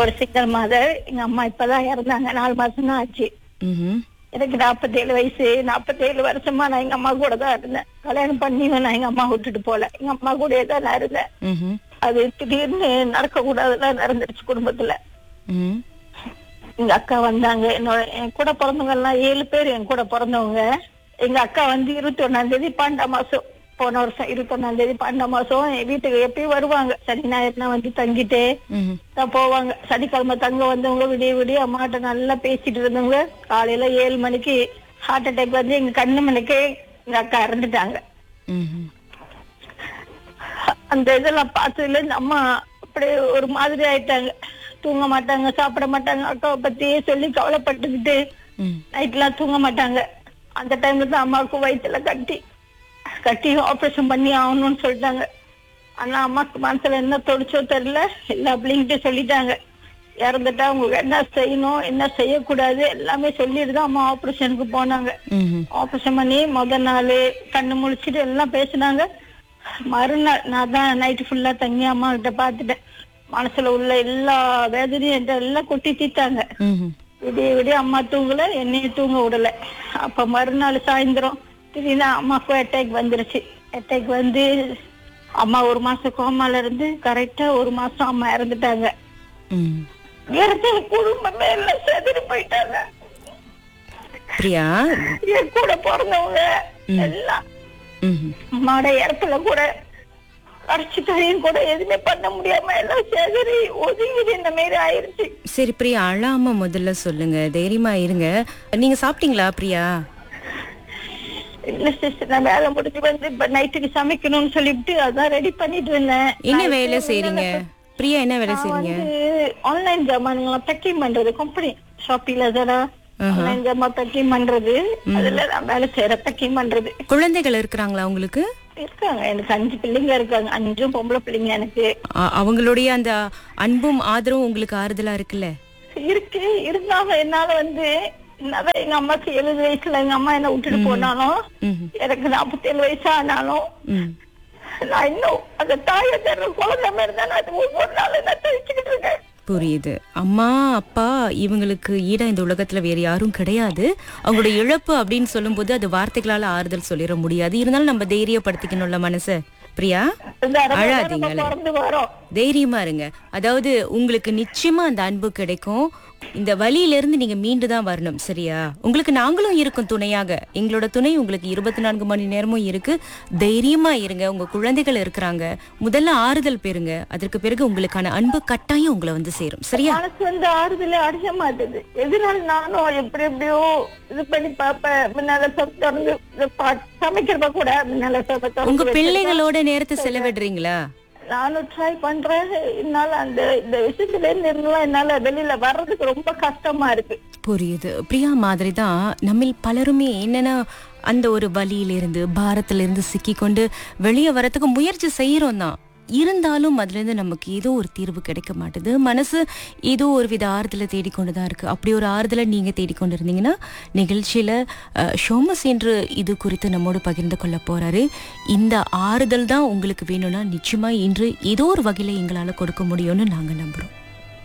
நான் ஒரு சிங்கிள் மாதர் எங்க அம்மா இப்பதான் இறந்தாங்க நாலு மாசம் தான் ஆச்சு ம்ஹும். எனக்கு நாற்பத்தேழு வயசு நாற்பத்தேழு வருஷமா நான் எங்க அம்மா கூட தான் இருந்தேன் கல்யாணம் பண்ணி நான் எங்க அம்மா விட்டுட்டு போல எங்க அம்மா கூடயே தான் நான் இருந்தேன் ம்ஹும். அது திடீர்னு நடக்க கூடாதுலாம் நடந்துருச்சு குடும்பத்துல ம். எங்க அக்கா வந்தாங்க என்னோட என் கூட பிறந்தவங்க எல்லாம் ஏழு பேர் என் கூட பிறந்தவங்க எங்க அக்கா வந்து இருபத்தி ஒண்ணாம் தேதி பன்னெண்டாம் மாசம் போன வருஷம் இருபத்தி ஒண்ணாம் தேதி பன்னெண்டாம் மாசம் என் வீட்டுக்கு எப்பயும் வருவாங்க சனி ஞாயிறுனா வந்து தங்கிட்டு ம்ஹும். தான் போவாங்க சனிக்கிழமை தங்க வந்தவங்க விடிய விடிய அம்மாட்ட நல்லா பேசிட்டு இருந்தவங்க காலையில ஏழு மணிக்கு ஹார்ட் அட்டாக் வந்து எங்க கண்ணு மணிக்கு எங்க அக்கா இறந்துட்டாங்க ம்ஹும். அந்த இதெல்லாம் பார்த்ததுல இருந்து அம்மா அப்படியே ஒரு மாதிரி ஆயிட்டாங்க தூங்க மாட்டாங்க சாப்பிட மாட்டாங்க அக்காவை பத்தியே சொல்லி கவலைப்பட்டுக்கிட்டு ம். நைட்லாம் தூங்க மாட்டாங்க அந்த டைம்ல தான் அம்மாவுக்கு வயிற்றுல கட்டி கட்டி ஆபரேஷன் பண்ணி ஆகணும்னு சொல்லிட்டாங்க ஆனா அம்மாக்கு மனசுல என்ன தொடிச்சோ தெரியல எல்லா பிள்ளைங்கிட்ட சொல்லிட்டாங்க இறந்துட்டா உங்களுக்கு என்ன செய்யணும் என்ன செய்யக்கூடாது எல்லாமே சொல்லிட்டு தான் அம்மா ஆபரேஷனுக்கு போனாங்க ம்ஹும். ஆபரேஷன் பண்ணி முத நாள் கண்ணு முழிச்சிட்டு எல்லாம் பேசினாங்க மறுநாள் நான் தான் நைட்டு ஃபுல்லா தங்கி அம்மா கிட்ட பாத்துட்டேன் மனசுல உள்ள எல்லா வேதனையும் என்கிட்ட எல்லாம் கொட்டி தீத்தாங்க ம்ஹும். விடிய விடிய அம்மா தூங்கல என்னையும் தூங்க விடல அப்ப மறுநாள் சாயந்தரம் திடீர்னு அம்மாவுக்கு அட்டாக் வந்துருச்சு அட்டாக் வந்து அம்மா ஒரு மாசம் கோமால இருந்து கரெக்டா ஒரு மாசம் அம்மா இறந்துட்டாங்க ம். இறந்து குடும்பமே எல்லாம் செதறி போயிட்டாங்க பிரியா என் கூட பிறந்தவங்க எல்லாம் ம்ஹும். அம்மாவோட இடத்துல கூட கடைசி கரையும் கூட எதுவுமே பண்ண முடியாம எல்லாம் செதறி ஒதுங்கி இந்த மாதிரி ஆயிருச்சு சரி பிரியா அழாம முதல்ல சொல்லுங்க தைரியமா இருங்க நீங்க சாப்பிட்டீங்களா பிரியா இல்ல சிஸ்டர் நான் வேலை முடிஞ்சு வந்து இப்ப நைட்டுக்கு சமைக்கணும்னு சொல்லிட்டு அதான் ரெடி பண்ணிட்டு இருந்தேன் என்ன வேலை செய்றீங்க பிரியா என்ன வேலை நான் செய்றீங்க வந்து ஆன்லைன் ஜாமான்களை பேக்கிங் பண்றது கம்பெனி ஷாப்பி லசரா ஆன்லைன் ஜாமா பேக்கிங் பண்றது அதுல நான் வேலை செய்யறேன் பேக்கிங் பண்றது குழந்தைகள் இருக்கிறாங்களா உங்களுக்கு இருக்காங்க எனக்கு அஞ்சு பிள்ளைங்க இருக்காங்க அஞ்சும் பொம்பளை பிள்ளைங்க எனக்கு அ- அவங்களுடைய அந்த அன்பும் ஆதரவும் உங்களுக்கு ஆறுதலா இருக்குல்ல இருக்கு இருந்தாலும் என்னால வந்து என்னதான் எங்க அம்மாக்கு எழுபது வயசுல எங்க அம்மா என்ன விட்டுட்டு போனாலும் ம்ஹும். எனக்கு நாற்பத்தேழு வயசு ஆனாலும் ம். நான் இன்னும் அந்த தாயை தர குழந்தை மாதிரி தான் நான் ஒவ்வொரு நாளும் நான் தவிச்சுக்கிட்டு இருக்கேன் புரியுது அம்மா அப்பா இவங்களுக்கு ஈடா இந்த உலகத்துல வேற யாரும் கிடையாது அவங்களோட இழப்பு அப்படின்னு சொல்லும்போது அது வார்த்தைகளால ஆறுதல் சொல்லிட முடியாது இருந்தாலும் நம்ம தைரியப்படுத்திக்கணும்ல மனச பிரியா இந்த அரை மணி நேரம் நம்ம அழாதீங்களே பிறந்து வரோம் தைரியமா இருங்க அதாவது உங்களுக்கு நிச்சயமா அந்த அன்பு கிடைக்கும் இந்த வழியில இருந்து நீங்க மீண்டு தான் வரணும் சரியா உங்களுக்கு நாங்களும் இருக்கோம் துணையாக எங்களோட துணை உங்களுக்கு இருபத்தி நான்கு மணி நேரமும் இருக்கு தைரியமா இருங்க உங்க குழந்தைகள் இருக்கிறாங்க முதல்ல ஆறுதல் பெறுங்க அதற்கு பிறகு உங்களுக்கான அன்பு கட்டாயம் உங்களை வந்து சேரும் சரியா மனசு வந்து ஆறுதலே அடைய மாட்டுது எதனால நானும் எப்படி எப்படியோ இது பண்ணி பாப்பேன் முன்னால சப் திறந்து இது பா- சமைக்கிறப்ப கூட முன்னால சப்ப உங்க திறந்து வச்சிருப்பேன். பிள்ளைகளோட நேரத்தை செலவிடுறீங்களா நானும் ட்ரை பண்றேன் என்னால அந்த இந்த விஷயத்துல இருந்து இருந்தெல்லாம் என்னால வெளியில வர்றதுக்கு ரொம்ப கஷ்டமா இருக்கு புரியுது பிரியா மாதிரி தான் நம்மில் பலருமே என்னன்னா அந்த ஒரு வலியிலிருந்து பாரத்திலிருந்து சிக்கிக்கொண்டு வெளியே வரத்துக்கு முயற்சி செய்யறோம் தான் இருந்தாலும் அதுல இருந்து நமக்கு ஏதோ ஒரு தீர்வு கிடைக்க மாட்டுது மனசு ஏதோ ஒரு வித ஆறுதலை தேடிக்கொண்டு தான் இருக்கு அப்படி ஒரு ஆறுதலை நீங்க தேடிக்கொண்டு இருந்தீங்கன்னா நிகழ்ச்சியில அஹ், ஷோமஸ் என்று இது குறித்து நம்மோடு பகிர்ந்து கொள்ள போறாரு இந்த ஆறுதல் தான் உங்களுக்கு வேணும்னா நிச்சயமா இன்று ஏதோ ஒரு வகையில எங்களால கொடுக்க முடியும்னு நாங்க நம்புறோம்